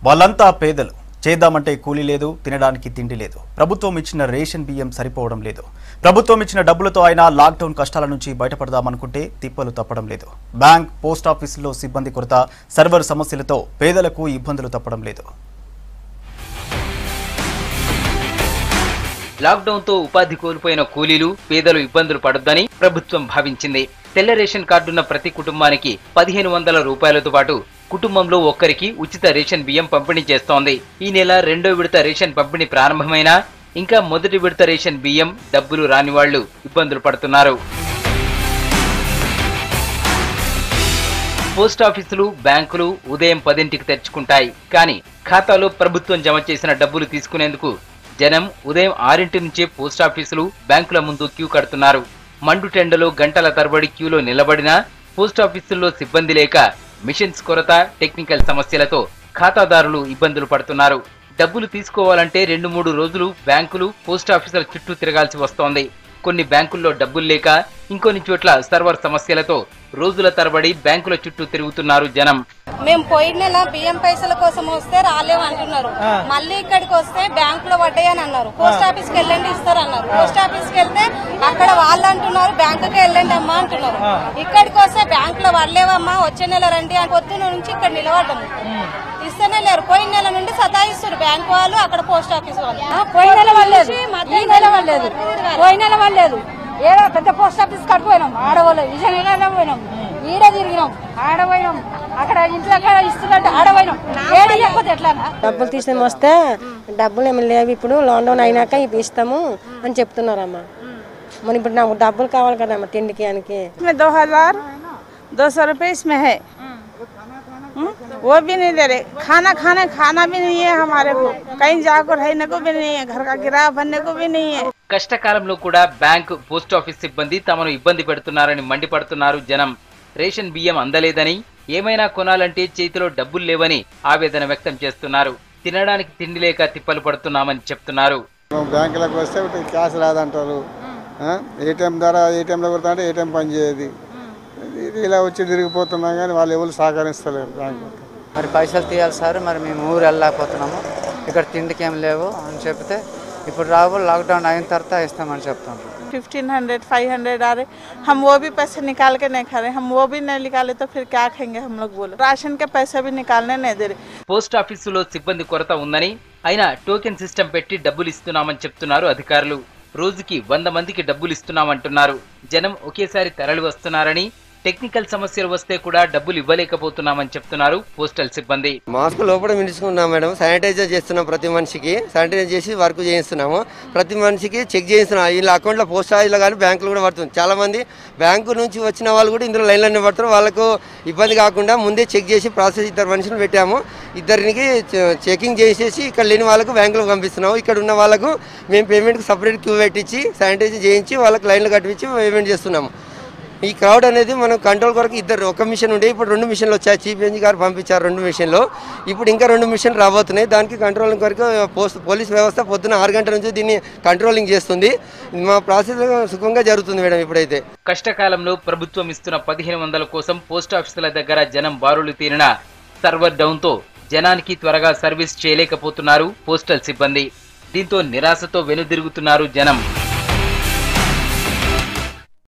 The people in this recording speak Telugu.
వాళ్ళంతా పేదలు చేద్దామంటే కూలీ లేదు తినడానికి తిండి లేదు ప్రభుత్వం ఇచ్చిన రేషన్ బియ్యం సరిపోవడం లేదు ప్రభుత్వం ఇచ్చిన డబ్బులతో అయినా లాక్డౌన్ కష్టాల నుంచి బయటపడదామనుకుంటే తిప్పలు తప్పడం లేదు బ్యాంక్ పోస్ట్ ఆఫీసుల్లో సిబ్బంది కొరత సర్వర్ సమస్యలతో పేదలకు ఇబ్బందులు తప్పడం లేదు లాక్డౌన్ తో ఉపాధి కోల్పోయిన కూలీలు పేదలు ఇబ్బందులు పడొద్దని ప్రభుత్వం భావించింది తెల్ల రేషన్ కార్డున్న ప్రతి కుటుంబానికి పదిహేను వందల రూపాయలతో పాటు కుటుంబంలో ఒక్కరికి ఉచిత రేషన్ బియ్యం పంపిణీ చేస్తోంది ఈ నెల రెండో విడత రేషన్ పంపిణీ ప్రారంభమైనా ఇంకా మొదటి విడత రేషన్ బియ్యం డబ్బులు రాని వాళ్లు ఇబ్బందులు పడుతున్నారు పోస్ట్ ఆఫీసులు బ్యాంకులు ఉదయం పదింటికి తెరుచుకుంటాయి కానీ ఖాతాలో ప్రభుత్వం జమ చేసిన డబ్బులు తీసుకునేందుకు జనం ఉదయం ఆరింటి నుంచే పోస్ట్ ఆఫీసులు బ్యాంకుల ముందు క్యూ కడుతున్నారు మండు టెండలో గంటల తరబడి క్యూలో నిలబడినా పోస్ట్ ఆఫీసుల్లో సిబ్బంది లేక మిషన్స్ కొరత టెక్నికల్ సమస్యలతో ఖాతాదారులు ఇబ్బందులు పడుతున్నారు డబ్బులు తీసుకోవాలంటే రెండు మూడు రోజులు బ్యాంకులు పోస్ట్ ఆఫీసుల చుట్టూ తిరగాల్సి వస్తోంది కొన్ని బ్యాంకుల్లో డబ్బులు లేక ఇంకొన్ని చోట్ల సర్వర్ సమస్యలతో రోజుల తరబడి బ్యాంకుల చుట్టూ తిరుగుతున్నారు జనం మేము పోయిన నెల బియ్యం పైసల కోసం వస్తే రాలేవు అంటున్నారు మళ్ళీ ఇక్కడికి వస్తే బ్యాంక్ లో పడ్డాయని అన్నారు పోస్ట్ ఆఫీస్ కి వెళ్ళండి ఇస్తారు అన్నారు పోస్ట్ ఆఫీస్ కి వెళ్తే అక్కడ వాళ్ళు అంటున్నారు బ్యాంక్ కి వెళ్ళండి అమ్మా అంటున్నారు ఇక్కడికి వస్తే బ్యాంక్ లో పడలేవమ్మా వచ్చే నెల రండి అని పొద్దున్న నుంచి ఇక్కడ నిలబడ్డాము ఇస్తేనే లేరు పోయిన నెల నుండి సతాయిస్తారు బ్యాంక్ వాళ్ళు అక్కడ పోస్ట్ ఆఫీస్ వాళ్ళు పోయిన నెల వాళ్ళలేదు ఈ నెల వాళ్ళలేదు పోయిన నెల వాళ్ళలేదు ఏదో పెద్ద పోస్ట్ ఆఫీస్ కట్టుకుపోయినాం ఆడవాళ్ళు విజయనగరం పోయినాం ఈడ తిరిగినాం ఆడపోయినాం అక్కడ ఇంట్లో అక్కడ ఇస్తున్నట్టు ఆడపోయినాం ఏడ లేకపోతే ఎట్లా డబ్బులు తీసుకొని వస్తే డబ్బులు ఏమి లేవు ఇప్పుడు లాక్డౌన్ అయినాక ఇవి ఇస్తాము అని చెప్తున్నారమ్మా మరి ఇప్పుడు నాకు డబ్బులు కావాలి కదమ్మా తిండికి అనికి इसमें दो हजार दो सौ रुपये इसमें है हम्म? वो भी नहीं दे रहे खाना खाना खाना भी नहीं है हमारे को कहीं जाकर रहने को भी नहीं है घर का किराया भरने को भी नहीं है కష్టకాలంలో కూడా బ్యాంక్ పోస్ట్ ఆఫీస్ సిబ్బంది తమను ఇబ్బంది పెడుతున్నారని మండిపడుతున్నారు జనం రేషన్ బియ్యం అందలేదని ఏమైనా కొనాలంటే చేతిలో డబ్బులు లేవని ఆవేదన వ్యక్తం చేస్తున్నారు తినడానికి తిండి లేక తిప్పలు పడుతున్నామని చెప్తున్నారు బ్యాంకులకు వస్తే ఒకటి క్యాష్ రాదంటారు ఆ? ఏటీఎం ద్వారా ఏటీఎంలో కొడతా అంటే ఏటీఎం పని చేయదు ఇది ఇలా వచ్చి తిరిగిపోతున్నాం కానీ వాళ్ళు ఎవరు సహకరిస్తలేరు బ్యాంకు మరి పైసలు తీయాలి సార్ మరి మేము ఊరు వెళ్ళలేకపోతున్నాము ఇక్కడ తిండికి ఏం లేవు అని చెప్తే ఇప్పుడు రావు లాక్డౌన్ అయిన తర్వాత ఇస్తామని చెప్తాం फिफ्टीन हंड्रेड फाइव हंड्रेड आ रहे हम वो भी पैसे निकाल के नहीं खा रहे हम वो भी नहीं निकाले तो फिर क्या खाएंगे हम लोग बोलो राशन के पैसे भी निकालने नहीं दे रहे పోస్ట్ ఆఫీసులో సిబ్బంది కొరత ఉందని అయినా టోకెన్ సిస్టమ్ పెట్టి డబ్బులు ఇస్తున్నామని చెప్తున్నారు అధికారులు రోజుకి వంద మందికి డబ్బులు ఇస్తున్నామంటున్నారు జనం ఒకేసారి తరలి వస్తున్నారని టెక్నికల్ సమస్యలు వస్తే కూడా డబ్బులు ఇవ్వలేకపోతున్నామని చెప్తున్నారు పోస్టల్ సిబ్బంది మాస్క్ లోపల మించుకున్నాం మేడం శానిటైజర్ చేస్తున్నాం ప్రతి మనిషికి శానిటైజర్ చేసి వర్క్ చేయిస్తున్నాము ప్రతి మనిషికి చెక్ చేయిస్తున్నాం వీళ్ళ అకౌంట్లో పోస్ట్ ఆఫీస్లో కానీ బ్యాంకులో కూడా పడుతుంది చాలా మంది బ్యాంకు నుంచి వచ్చిన వాళ్ళు కూడా ఇందులో లైన్లోనే పడతారు వాళ్ళకు ఇబ్బంది కాకుండా ముందే చెక్ చేసి ప్రాసెస్ ఇద్దరు మనుషులు పెట్టాము ఇద్దరికి చెకింగ్ చేసేసి ఇక్కడ లేని వాళ్ళకు బ్యాంకులో పంపిస్తున్నాము ఇక్కడ ఉన్న వాళ్ళకు మేము పేమెంట్కి సపరేట్ క్యూ పెట్టించి శానిటైజర్ చేయించి వాళ్ళకి లైన్లు కట్టించి పేమెంట్ చేస్తున్నాము ఈ క్రౌడ్ అనేది మనం కంట్రోల్ కొరకు ఇద్దరు ఒక మిషన్ ఉండే ఇప్పుడు రెండు మిషన్లు వచ్చాయి చీఫ్ ఇంజనీర్ గారు పంపించారు రెండు మిషన్లు ఇప్పుడు ఇంకా రెండు మిషన్లు రాబోతున్నాయి దానికి కంట్రోలింగ్ కొరకు పోస్ట్ పోలీస్ వ్యవస్థ పొద్దున ఆరు గంటల నుంచి దీన్ని కంట్రోలింగ్ చేస్తుంది మా ప్రాసెస్ సుఖంగా జరుగుతుంది మేడం ఇప్పుడైతే కష్టకాలంలో ప్రభుత్వం ఇస్తున్న పదిహేను వందల కోసం పోస్ట్ ఆఫీసుల దగ్గర జనం బారులు తీరిన సర్వర్ డౌన్ తో జనానికి త్వరగా సర్వీస్ చేయలేకపోతున్నారు పోస్టల్ సిబ్బంది దీంతో నిరాశతో వెనుదిరుగుతున్నారు జనం